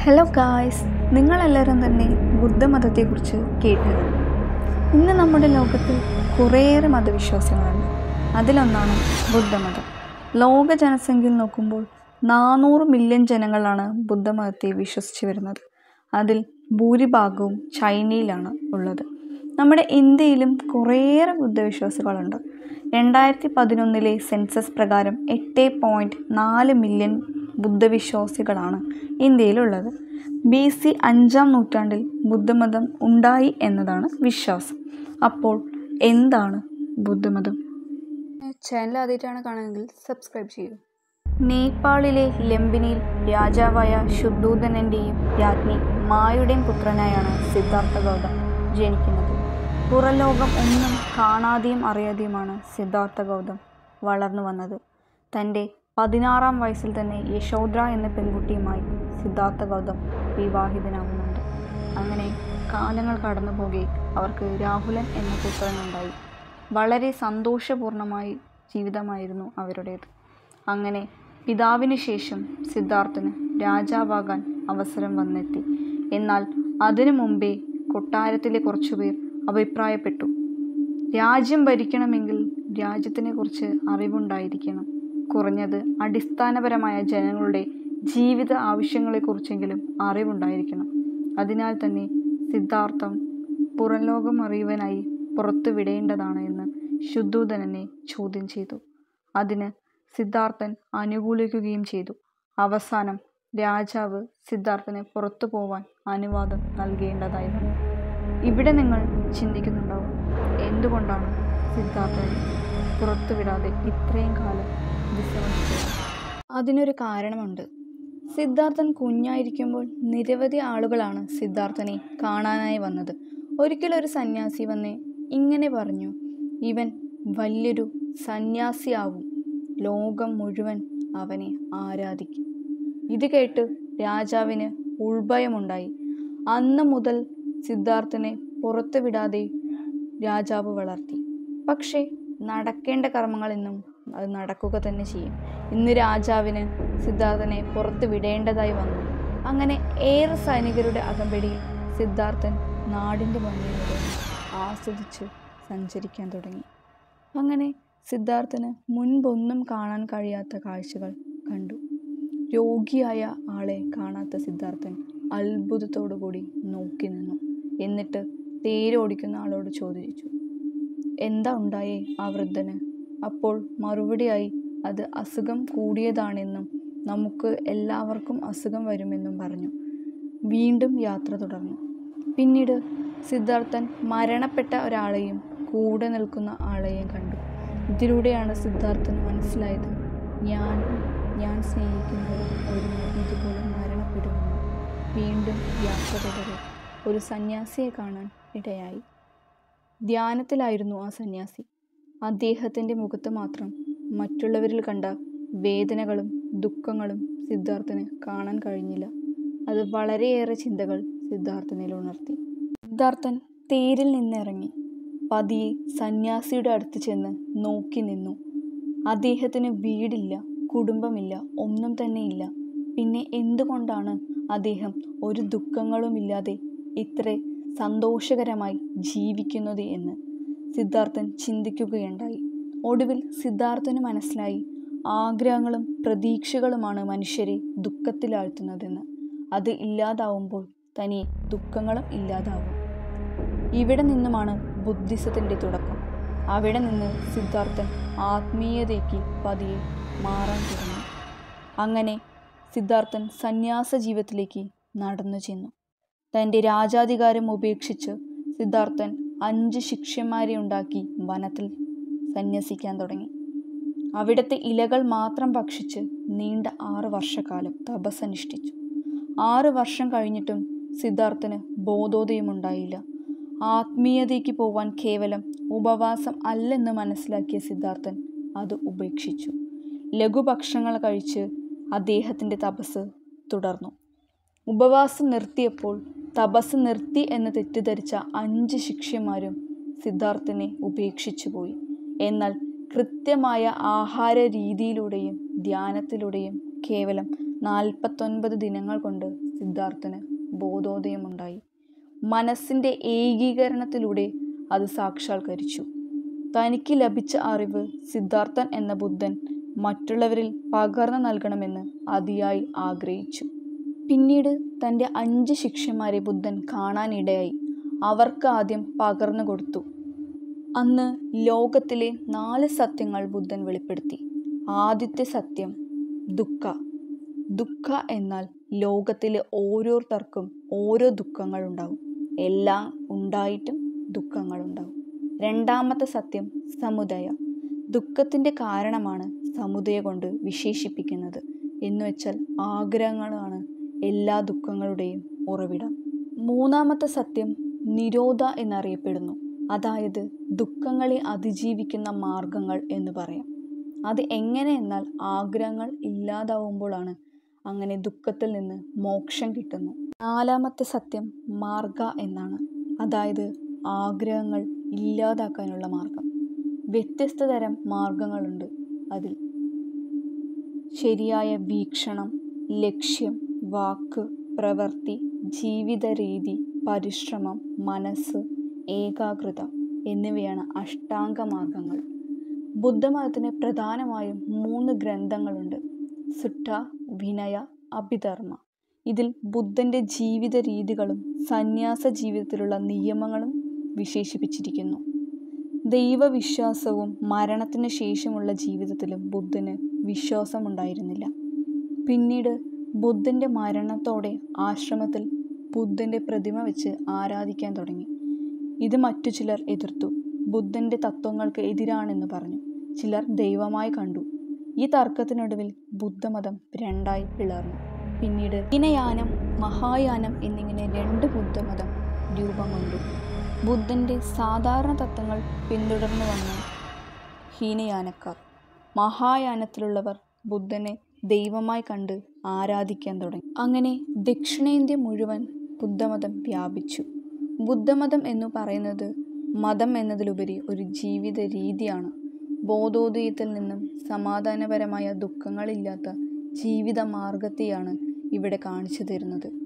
hello guys നിങ്ങളെല്ലാവരും തന്നെ ബുദ്ധമതത്തെക്കുറിച്ച് കേട്ടത് ഇന്ന് നമ്മുടെ ലോകത്തിൽ കുറേയേറെ മതവിശ്വാസങ്ങളുണ്ട് അതിലൊന്നാണ് ബുദ്ധമതം ലോക ജനസംഖ്യയിൽ നോക്കുമ്പോൾ നാനൂറ് മില്യൺ ജനങ്ങളാണ് ബുദ്ധമതത്തെ വിശ്വസിച്ച് വരുന്നത് അതിൽ ഭൂരിഭാഗവും ചൈനയിലാണ് ഉള്ളത് നമ്മുടെ ഇന്ത്യയിലും കുറേയേറെ ബുദ്ധവിശ്വാസികളുണ്ട് രണ്ടായിരത്തി പതിനൊന്നിലെ സെൻസസ് പ്രകാരം എട്ട് പോയിൻറ്റ് നാല് മില്യൺ ബുദ്ധവിശ്വാസികളാണ് ഇന്ത്യയിലുള്ളത് ബി സി അഞ്ചാം നൂറ്റാണ്ടിൽ ബുദ്ധമതം ഉണ്ടായി എന്നതാണ് വിശ്വാസം അപ്പോൾ എന്താണ് ബുദ്ധമതം ചാനൽ ആദ്യമായിട്ടാണ് കാണുന്നതെങ്കിൽ സബ്സ്ക്രൈബ് ചെയ്യൂ നേപ്പാളിലെ ലംബിനിയിൽ രാജാവായ ശുദ്ധൂദനൻ്റെയും രാജ്ഞി മായുടെയും പുത്രനായാണ് സിദ്ധാർത്ഥ ഗൗതം ജനിക്കുന്നത് പുറലോകം ഒന്നും കാണാതെയും അറിയാതെയുമാണ് സിദ്ധാർത്ഥ ഗൗതം വളർന്നു വന്നത് തൻ്റെ പതിനാറാം വയസ്സിൽ തന്നെ യശോദ്ര എന്ന പെൺകുട്ടിയുമായി സിദ്ധാർത്ഥ ഗൗതം വിവാഹിതനാവുന്നുണ്ട് അങ്ങനെ കാലങ്ങൾ കടന്നു പോകെ അവർക്ക് രാഹുലൻ എന്ന പുത്രനുണ്ടായി വളരെ സന്തോഷപൂർണമായി ജീവിതമായിരുന്നു അവരുടേത് അങ്ങനെ പിതാവിന് ശേഷം സിദ്ധാർത്ഥന് രാജാവാകാൻ അവസരം വന്നെത്തി എന്നാൽ അതിനു മുമ്പേ കൊട്ടാരത്തിലെ കുറച്ചുപേർ അഭിപ്രായപ്പെട്ടു രാജ്യം ഭരിക്കണമെങ്കിൽ രാജ്യത്തിനെക്കുറിച്ച് അറിവുണ്ടായിരിക്കണം കുറഞ്ഞത് അടിസ്ഥാനപരമായ ജനങ്ങളുടെ ജീവിത ആവശ്യങ്ങളെക്കുറിച്ചെങ്കിലും അറിവുണ്ടായിരിക്കണം അതിനാൽ തന്നെ സിദ്ധാർത്ഥം പുറംലോകം അറിയുവാനായി പുറത്തു വിടേണ്ടതാണ് എന്ന് ശുദ്ധൂദനനെ ചോദ്യം ചെയ്തു അതിന് സിദ്ധാർത്ഥൻ അനുകൂലിക്കുകയും ചെയ്തു അവസാനം രാജാവ് സിദ്ധാർത്ഥന് പുറത്തു പോവാൻ അനുവാദം നൽകേണ്ടതായി വന്നു ഇവിടെ നിങ്ങൾ ചിന്തിക്കുന്നുണ്ടാവും എന്തുകൊണ്ടാണ് സിദ്ധാർത്ഥനെ പുറത്തുവിടാതെ ഇത്രയും കാലം വിശ്രമിച്ചത് അതിനൊരു കാരണമുണ്ട് സിദ്ധാർത്ഥൻ കുഞ്ഞായിരിക്കുമ്പോൾ നിരവധി ആളുകളാണ് സിദ്ധാർത്ഥനെ കാണാനായി വന്നത് ഒരിക്കലൊരു സന്യാസി വന്ന് ഇങ്ങനെ പറഞ്ഞു ഇവൻ വലിയൊരു സന്യാസിയാവും ലോകം മുഴുവൻ അവനെ ആരാധിക്കും ഇത് കേട്ട് രാജാവിന് ഉൾഭയമുണ്ടായി അന്ന് മുതൽ സിദ്ധാർത്ഥനെ പുറത്തു വിടാതെ രാജാവ് വളർത്തി പക്ഷേ നടക്കേണ്ട കർമ്മങ്ങളെന്നും അത് നടക്കുക തന്നെ ചെയ്യും ഇന്ന് രാജാവിന് സിദ്ധാർത്ഥനെ പുറത്തു വിടേണ്ടതായി വന്നു അങ്ങനെ ഏറെ സൈനികരുടെ അകമ്പടിയിൽ സിദ്ധാർത്ഥൻ നാടിൻ്റെ ഭംഗിയോടെ ആസ്വദിച്ച് സഞ്ചരിക്കാൻ തുടങ്ങി അങ്ങനെ സിദ്ധാർത്ഥന് മുൻപൊന്നും കാണാൻ കഴിയാത്ത കാഴ്ചകൾ കണ്ടു രോഗിയായ ആളെ കാണാത്ത സിദ്ധാർത്ഥൻ അത്ഭുതത്തോടു കൂടി നോക്കി നിന്നു എന്നിട്ട് തേരോടിക്കുന്ന ആളോട് ചോദിച്ചു എന്താ ഉണ്ടായേ ആ വൃദ്ധന് അപ്പോൾ മറുപടിയായി അത് അസുഖം കൂടിയതാണെന്നും നമുക്ക് എല്ലാവർക്കും അസുഖം വരുമെന്നും പറഞ്ഞു വീണ്ടും യാത്ര തുടർന്നു പിന്നീട് സിദ്ധാർത്ഥൻ മരണപ്പെട്ട ഒരാളെയും കൂടെ നിൽക്കുന്ന ആളെയും കണ്ടു ഇതിലൂടെയാണ് സിദ്ധാർത്ഥന് മനസ്സിലായത് ഞാൻ ഞാൻ സ്നേഹിക്കുന്നവർ ഒരു ഇതുപോലെ മരണപ്പെടുമെന്ന് വീണ്ടും യാത്ര തുടരും ഒരു സന്യാസിയെ കാണാൻ ഇടയായി ധ്യാനത്തിലായിരുന്നു ആ സന്യാസി അദ്ദേഹത്തിൻ്റെ മുഖത്ത് മാത്രം മറ്റുള്ളവരിൽ കണ്ട വേദനകളും ദുഃഖങ്ങളും സിദ്ധാർത്ഥന് കാണാൻ കഴിഞ്ഞില്ല അത് വളരെയേറെ ചിന്തകൾ സിദ്ധാർത്ഥനിൽ ഉണർത്തി സിദ്ധാർത്ഥൻ തേരിൽ നിന്നിറങ്ങി പതിയെ സന്യാസിയുടെ അടുത്ത് ചെന്ന് നോക്കി നിന്നു അദ്ദേഹത്തിന് വീടില്ല കുടുംബമില്ല ഒന്നും തന്നെയില്ല പിന്നെ എന്തുകൊണ്ടാണ് അദ്ദേഹം ഒരു ദുഃഖങ്ങളുമില്ലാതെ ഇത്ര സന്തോഷകരമായി ജീവിക്കുന്നത് എന്ന് സിദ്ധാർത്ഥൻ ചിന്തിക്കുകയുണ്ടായി ഒടുവിൽ സിദ്ധാർത്ഥന് മനസ്സിലായി ആഗ്രഹങ്ങളും പ്രതീക്ഷകളുമാണ് മനുഷ്യരെ ദുഃഖത്തിലാഴ്ത്തുന്നതെന്ന് അത് ഇല്ലാതാവുമ്പോൾ തനി ദുഃഖങ്ങളും ഇല്ലാതാവും ഇവിടെ നിന്നുമാണ് ബുദ്ധിസത്തിൻ്റെ തുടക്കം അവിടെ നിന്ന് സിദ്ധാർത്ഥൻ ആത്മീയതയ്ക്ക് പതിയെ മാറാൻ തുടങ്ങി അങ്ങനെ സിദ്ധാർത്ഥൻ സന്യാസ ജീവിതത്തിലേക്ക് നടന്നു ചെന്നു തൻ്റെ രാജാധികാരം ഉപേക്ഷിച്ച് സിദ്ധാർത്ഥൻ അഞ്ച് ശിഷ്യന്മാരെ ഉണ്ടാക്കി വനത്തിൽ സന്യസിക്കാൻ തുടങ്ങി അവിടുത്തെ ഇലകൾ മാത്രം ഭക്ഷിച്ച് നീണ്ട ആറ് വർഷക്കാലം തപസ്സനുഷ്ഠിച്ചു ആറ് വർഷം കഴിഞ്ഞിട്ടും സിദ്ധാർത്ഥന് ബോധോദയമുണ്ടായില്ല ആത്മീയതയ്ക്ക് പോവാൻ കേവലം ഉപവാസം അല്ലെന്ന് മനസ്സിലാക്കിയ സിദ്ധാർത്ഥൻ അത് ഉപേക്ഷിച്ചു ലഘുഭക്ഷണങ്ങൾ കഴിച്ച് അദ്ദേഹത്തിൻ്റെ തപസ് തുടർന്നു ഉപവാസം നിർത്തിയപ്പോൾ തപസ് നിർത്തി എന്ന് തെറ്റിദ്ധരിച്ച അഞ്ച് ശിഷ്യന്മാരും സിദ്ധാർത്ഥനെ ഉപേക്ഷിച്ചു പോയി എന്നാൽ കൃത്യമായ ആഹാര രീതിയിലൂടെയും ധ്യാനത്തിലൂടെയും കേവലം നാൽപ്പത്തൊൻപത് ദിനങ്ങൾ കൊണ്ട് സിദ്ധാർത്ഥന് ബോധോദയമുണ്ടായി മനസ്സിൻ്റെ ഏകീകരണത്തിലൂടെ അത് സാക്ഷാത്കരിച്ചു തനിക്ക് ലഭിച്ച അറിവ് സിദ്ധാർത്ഥൻ എന്ന ബുദ്ധൻ മറ്റുള്ളവരിൽ പകർന്നു നൽകണമെന്ന് അതിയായി ആഗ്രഹിച്ചു പിന്നീട് തൻ്റെ അഞ്ച് ശിഷ്യന്മാരെ ബുദ്ധൻ കാണാനിടയായി അവർക്ക് ആദ്യം പകർന്നു കൊടുത്തു അന്ന് ലോകത്തിലെ നാല് സത്യങ്ങൾ ബുദ്ധൻ വെളിപ്പെടുത്തി ആദ്യത്തെ സത്യം ദുഃഖ ദുഃഖ എന്നാൽ ലോകത്തിലെ ഓരോരുത്തർക്കും ഓരോ ദുഃഖങ്ങളുണ്ടാവും എല്ലാം ഉണ്ടായിട്ടും ദുഃഖങ്ങളുണ്ടാവും രണ്ടാമത്തെ സത്യം സമുദയ ദുഃഖത്തിൻ്റെ കാരണമാണ് സമുദയ കൊണ്ട് വിശേഷിപ്പിക്കുന്നത് എന്ന് വെച്ചാൽ ആഗ്രഹങ്ങളാണ് എല്ലാ ദുഃഖങ്ങളുടെയും ഉറവിടം മൂന്നാമത്തെ സത്യം നിരോധ എന്നറിയപ്പെടുന്നു അതായത് ദുഃഖങ്ങളെ അതിജീവിക്കുന്ന മാർഗങ്ങൾ എന്ന് പറയാം അത് എങ്ങനെ എന്നാൽ ആഗ്രഹങ്ങൾ ഇല്ലാതാവുമ്പോഴാണ് അങ്ങനെ ദുഃഖത്തിൽ നിന്ന് മോക്ഷം കിട്ടുന്നു നാലാമത്തെ സത്യം മാർഗ എന്നാണ് അതായത് ആഗ്രഹങ്ങൾ ഇല്ലാതാക്കാനുള്ള മാർഗം വ്യത്യസ്ത തരം മാർഗങ്ങളുണ്ട് അതിൽ ശരിയായ വീക്ഷണം ലക്ഷ്യം വാക്ക് പ്രവൃത്തി ജീവിത രീതി പരിശ്രമം മനസ്സ് ഏകാഗ്രത എന്നിവയാണ് അഷ്ടാംഗ മാർഗങ്ങൾ ബുദ്ധമതത്തിന് പ്രധാനമായും മൂന്ന് ഗ്രന്ഥങ്ങളുണ്ട് സുട്ട വിനയ അഭിധർമ്മ ഇതിൽ ബുദ്ധൻ്റെ ജീവിത രീതികളും സന്യാസ ജീവിതത്തിലുള്ള നിയമങ്ങളും വിശേഷിപ്പിച്ചിരിക്കുന്നു ദൈവവിശ്വാസവും മരണത്തിന് ശേഷമുള്ള ജീവിതത്തിലും ബുദ്ധന് വിശ്വാസമുണ്ടായിരുന്നില്ല പിന്നീട് ബുദ്ധൻ്റെ മരണത്തോടെ ആശ്രമത്തിൽ ബുദ്ധൻ്റെ പ്രതിമ വെച്ച് ആരാധിക്കാൻ തുടങ്ങി ഇത് മറ്റു ചിലർ എതിർത്തു ബുദ്ധൻ്റെ തത്വങ്ങൾക്ക് എതിരാണെന്ന് പറഞ്ഞു ചിലർ ദൈവമായി കണ്ടു ഈ തർക്കത്തിനൊടുവിൽ ബുദ്ധമതം രണ്ടായി പിളർന്നു പിന്നീട് ഹീനയാനം മഹായാനം എന്നിങ്ങനെ രണ്ട് ബുദ്ധമതം രൂപം കൊണ്ടു ബുദ്ധൻ്റെ സാധാരണ തത്വങ്ങൾ പിന്തുടർന്നു വന്ന ഹീനയാനക്കാർ മഹായാനത്തിലുള്ളവർ ബുദ്ധനെ ദൈവമായി കണ്ട് ആരാധിക്കാൻ തുടങ്ങി അങ്ങനെ ദക്ഷിണേന്ത്യ മുഴുവൻ ബുദ്ധമതം വ്യാപിച്ചു ബുദ്ധമതം എന്ന് പറയുന്നത് മതം എന്നതിലുപരി ഒരു ജീവിത രീതിയാണ് ബോധോദയത്തിൽ നിന്നും സമാധാനപരമായ ദുഃഖങ്ങളില്ലാത്ത ജീവിത മാർഗത്തെയാണ് ഇവിടെ കാണിച്ചു തരുന്നത്